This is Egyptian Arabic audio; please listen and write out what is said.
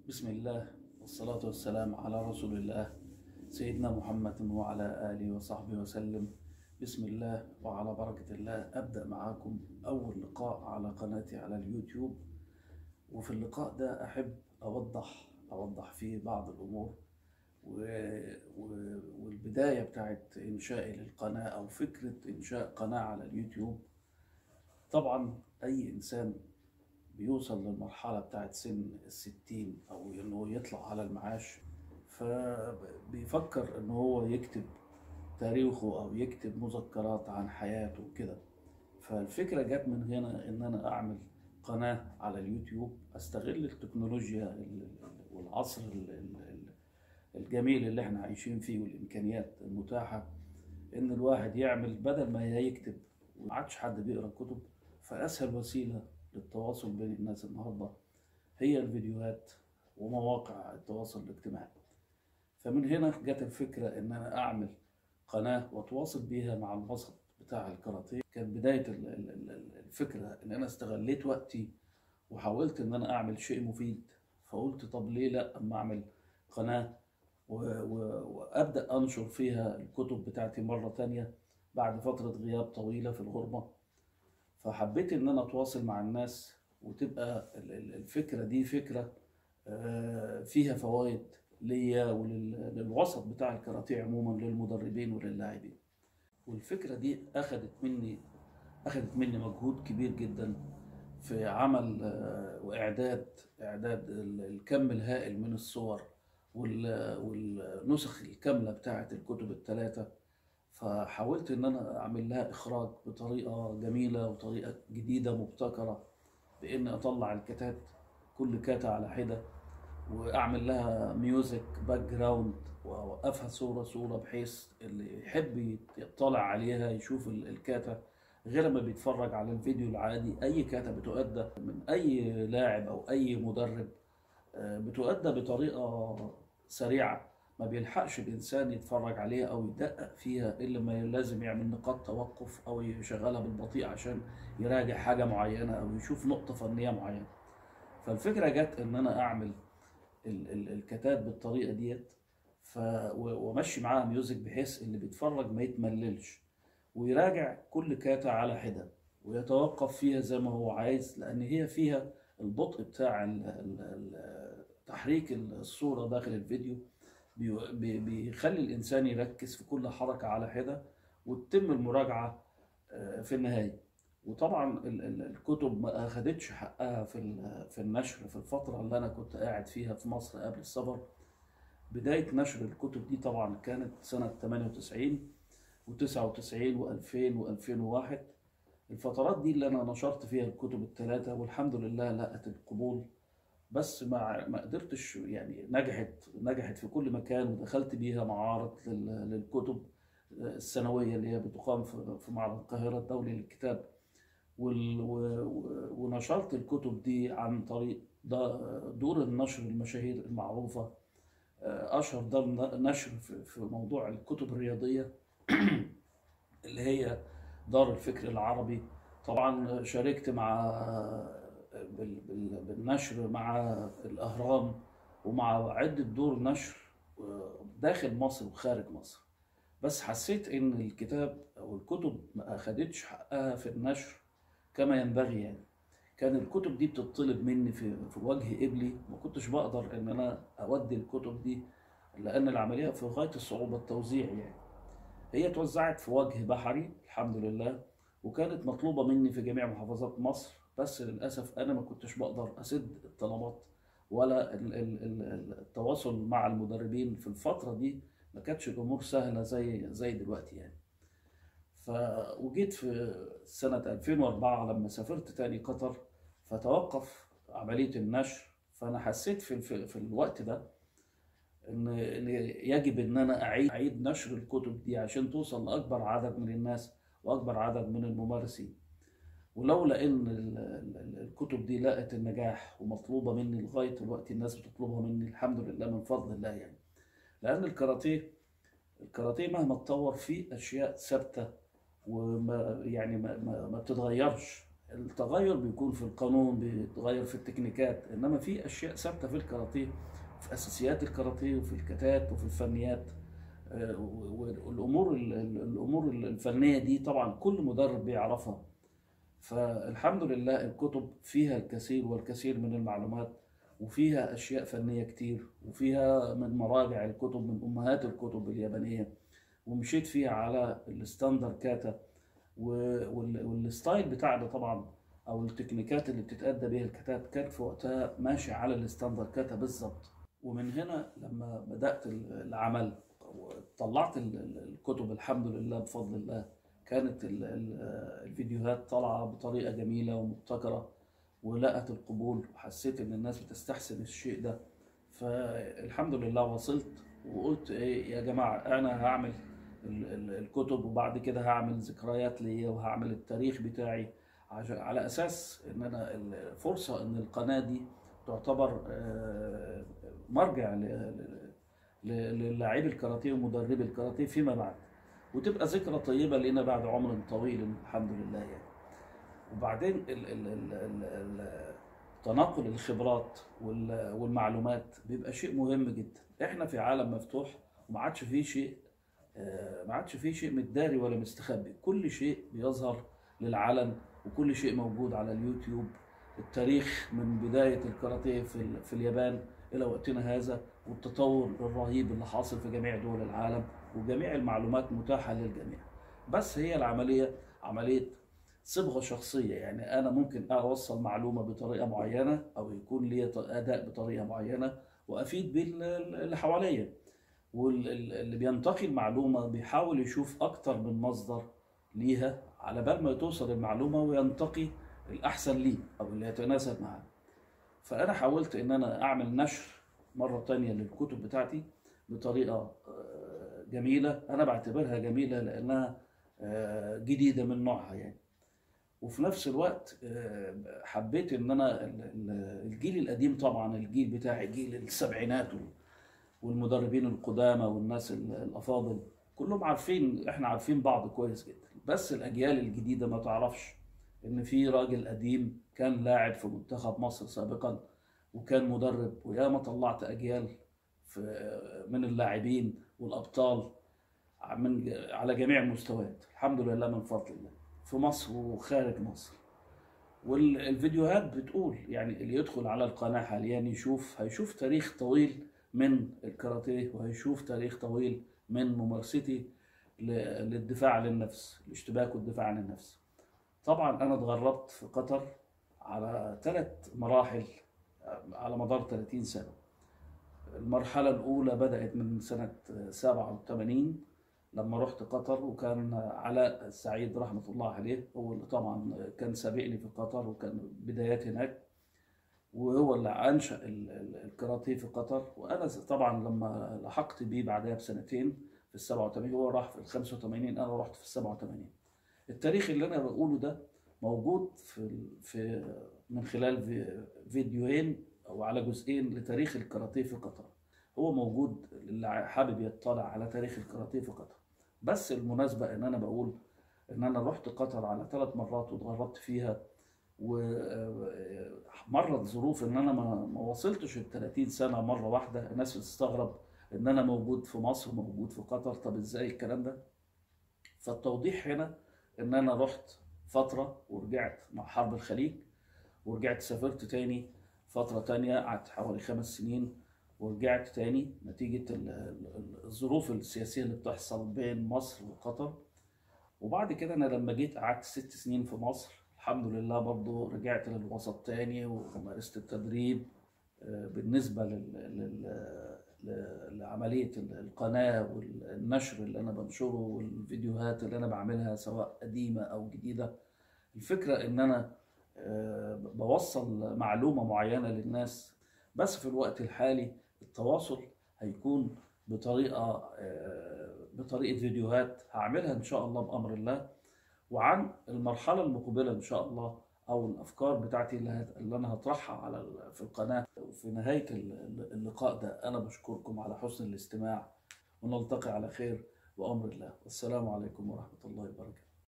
بسم الله والصلاة والسلام على رسول الله سيدنا محمد وعلى آله وصحبه وسلم بسم الله وعلى بركة الله أبدأ معاكم أول لقاء على قناتي على اليوتيوب وفي اللقاء ده أحب أوضح أوضح فيه بعض الأمور و... و... والبداية بتاعت إنشائي للقناة أو فكرة إنشاء قناة على اليوتيوب طبعا أي إنسان بيوصل للمرحلة بتاعت سن الستين أو إنه يطلع على المعاش فبيفكر إن هو يكتب تاريخه أو يكتب مذكرات عن حياته وكده فالفكرة جت من هنا إن أنا أعمل قناة على اليوتيوب أستغل التكنولوجيا والعصر الجميل اللي احنا عايشين فيه والإمكانيات المتاحة إن الواحد يعمل بدل ما يكتب وما عادش حد بيقرأ كتب فأسهل وسيلة للتواصل بين الناس النهارده هي الفيديوهات ومواقع التواصل الاجتماعي فمن هنا جت الفكرة إن أنا أعمل قناة وأتواصل بيها مع الوسط بتاع الكاراتيه كانت بداية الفكرة إن أنا استغليت وقتي وحاولت إن أنا أعمل شيء مفيد فقلت طب ليه لأ أما أعمل قناة و... و... وأبدأ أنشر فيها الكتب بتاعتي مرة تانية بعد فترة غياب طويلة في الغربة فحبيت ان انا اتواصل مع الناس وتبقى الفكره دي فكره فيها فوائد ليا وللوسط بتاع الكاراتيه عموما للمدربين وللاعبين والفكره دي اخذت مني اخذت مني مجهود كبير جدا في عمل واعداد اعداد الكم الهائل من الصور والنسخ الكامله بتاعه الكتب الثلاثه فحاولت ان انا اعمل لها اخراج بطريقه جميله وطريقه جديده مبتكره بان اطلع الكتات كل كاتا على حده واعمل لها ميوزك باك جراوند واوقفها صوره صوره بحيث اللي يحب يطلع عليها يشوف الكاتا غير ما بيتفرج على الفيديو العادي اي كاتا بتؤدى من اي لاعب او اي مدرب بتؤدى بطريقه سريعه ما بيلحقش الانسان يتفرج عليها او يدقق فيها الا ما لازم يعمل نقاط توقف او يشغلها بالبطيء عشان يراجع حاجه معينه او يشوف نقطه فنيه معينه فالفكره جت ان انا اعمل ال ال الكتات بالطريقه ديت ف وامشي معاها ميوزك بحيث اللي بيتفرج ما يتمللش ويراجع كل كاتا على حده ويتوقف فيها زي ما هو عايز لان هي فيها البطء بتاع ال ال تحريك الصوره داخل الفيديو بيخلي الانسان يركز في كل حركه على حده وتتم المراجعه في النهايه وطبعا الكتب ما اخدتش حقها في في النشر في الفتره اللي انا كنت قاعد فيها في مصر قبل السفر بدايه نشر الكتب دي طبعا كانت سنه 98 و99 و2000 و2001 الفترات دي اللي انا نشرت فيها الكتب الثلاثه والحمد لله لقت القبول بس ما ما قدرتش يعني نجحت نجحت في كل مكان ودخلت بيها معارض للكتب السنويه اللي هي بتقام في معرض القاهره الدولي للكتاب ونشرت الكتب دي عن طريق دور النشر المشاهير المعروفه اشهر دار نشر في موضوع الكتب الرياضيه اللي هي دار الفكر العربي طبعا شاركت مع بالنشر مع الأهرام ومع عدة دور نشر داخل مصر وخارج مصر بس حسيت إن الكتاب أو الكتب ما أخدتش حقها في النشر كما ينبغي يعني كان الكتب دي بتطلب مني في, في وجه قبلي ما كنتش بقدر إن أنا أودي الكتب دي لأن العملية في غاية الصعوبة التوزيع يعني هي اتوزعت في وجه بحري الحمد لله وكانت مطلوبة مني في جميع محافظات مصر بس للاسف انا ما كنتش بقدر اسد الطلبات ولا التواصل مع المدربين في الفتره دي ما كانتش الامور سهله زي زي دلوقتي يعني ف وجيت في سنه 2004 لما سافرت تاني قطر فتوقف عمليه النشر فانا حسيت في في, في الوقت ده ان يجب ان انا اعيد اعيد نشر الكتب دي عشان توصل لاكبر عدد من الناس واكبر عدد من الممارسين ولولا ان الكتب دي لقت النجاح ومطلوبه مني لغايه دلوقتي الناس بتطلبها مني الحمد لله من فضل الله يعني لان الكاراتيه الكاراتيه مهما اتطور فيه اشياء ثابته وما يعني ما, ما, ما بتتغيرش التغير بيكون في القانون بيتغير في التكنيكات انما في اشياء ثابته في الكاراتيه في اساسيات الكاراتيه وفي الكتات وفي الفنيات آه، والامور ال- ال- الامور الفنيه دي طبعا كل مدرب بيعرفها فالحمد لله الكتب فيها الكثير والكثير من المعلومات وفيها اشياء فنيه كتير وفيها من مراجع الكتب من امهات الكتب اليابانيه ومشيت فيها على الستاندر كاتا و- وال- والستايل بتاعنا طبعا او التكنيكات اللي بتتأدى بيها الكتاب كانت في وقتها ماشي على الستاندر كاتا بالظبط ومن هنا لما بدأت ال- العمل طلعت ال- ال- الكتب الحمد لله بفضل الله كانت ال- ال- الفيديوهات طالعة بطريقة جميلة ومبتكرة ولقت القبول وحسيت ان الناس بتستحسن الشيء ده فالحمد لله وصلت وقلت ايه يا جماعة انا هعمل ال- ال- الكتب وبعد كده هعمل ذكريات ليا وهعمل التاريخ بتاعي عشان على اساس ان انا الفرصة ان القناة دي تعتبر آه، مرجع ل- ل- ل- للاعبي الكاراتيه ومدربي الكاراتيه فيما بعد وتبقى ذكرى طيبة لنا بعد عمر طويل الحمد لله يعني وبعدين ال ال ال ال ال تناقل الخبرات وال- والمعلومات بيبقى شيء مهم جدا احنا في عالم مفتوح وما عادش فيه شيء آه، ما عادش فيه شيء متداري ولا مستخبي كل شيء بيظهر للعلن وكل شيء موجود على اليوتيوب التاريخ من بداية الكاراتيه في, ال- في اليابان إلى وقتنا هذا والتطور الرهيب اللي حاصل في جميع دول العالم وجميع المعلومات متاحة للجميع بس هي العملية عملية صبغة شخصية يعني أنا ممكن أوصل معلومة بطريقة معينة أو يكون لي ط- أداء بطريقة معينة وأفيد بيه ال- ال- اللي حواليا واللي بينتقي المعلومة بيحاول يشوف أكتر من مصدر ليها على بال ما توصل المعلومة وينتقي الأحسن ليه أو اللي يتناسب معاه فأنا حاولت إن أنا أعمل نشر مرة تانية للكتب بتاعتي بطريقة آه، جميلة أنا بعتبرها جميلة لأنها آه، جديدة من نوعها يعني وفي نفس الوقت آه، حبيت ان انا ال- ال- الجيل القديم طبعا الجيل بتاعي جيل السبعينات وال- والمدربين القدامى والناس ال- الافاضل كلهم عارفين احنا عارفين بعض كويس جدا بس الاجيال الجديده ما تعرفش ان في راجل قديم كان لاعب في منتخب مصر سابقا وكان مدرب وياما طلعت اجيال في من اللاعبين والابطال من على جميع المستويات الحمد لله من فضل الله في مصر وخارج مصر والفيديوهات بتقول يعني اللي يدخل على القناة حاليا يشوف هيشوف تاريخ طويل من الكاراتيه وهيشوف تاريخ طويل من ممارستي ل- للدفاع عن النفس الاشتباك والدفاع عن النفس طبعا انا اتغربت في قطر على ثلاث مراحل على مدار 30 سنة المرحلة الأولى بدأت من سنة 87 لما رحت قطر وكان علاء السعيد رحمة الله عليه هو اللي طبعا كان سابقني في قطر وكان بدايات هناك وهو اللي أنشأ ال- ال- الكاراتيه في قطر وأنا طبعا لما لحقت بيه بعدها بسنتين في ال 87 هو راح في ال 85 أنا رحت في ال 87 التاريخ اللي أنا بقوله ده موجود في في من خلال في- فيديوهين أو على جزئين لتاريخ الكاراتيه في قطر هو موجود اللي حابب يطلع على تاريخ الكاراتيه في قطر بس المناسبة ان انا بقول ان انا رحت قطر على ثلاث مرات واتغربت فيها ومرت ظروف ان انا ما ما وصلتش ال 30 سنة مرة واحدة الناس بتستغرب ان انا موجود في مصر وموجود في قطر طب ازاي الكلام ده فالتوضيح هنا ان انا رحت فترة ورجعت مع حرب الخليج ورجعت سافرت تاني فترة تانية قعدت حوالي خمس سنين ورجعت تاني نتيجة ال- ال- الظروف السياسية اللي بتحصل بين مصر وقطر وبعد كده أنا لما جيت قعدت ست سنين في مصر الحمد لله برضو رجعت للوسط تاني ومارست التدريب آه، بالنسبة لل... لل... ل- لعملية ال- القناة والنشر اللي أنا بنشره والفيديوهات اللي أنا بعملها سواء قديمة أو جديدة الفكرة إن أنا آه، بوصل معلومة معينة للناس بس في الوقت الحالي التواصل هيكون بطريقة آه، بطريقة فيديوهات هعملها إن شاء الله بأمر الله وعن المرحلة المقبلة إن شاء الله أو الأفكار بتاعتي اللي هت- اللي أنا هطرحها على ال- في القناة وفي نهاية ال- اللقاء ده أنا بشكركم على حسن الاستماع ونلتقي على خير وأمر الله والسلام عليكم ورحمة الله وبركاته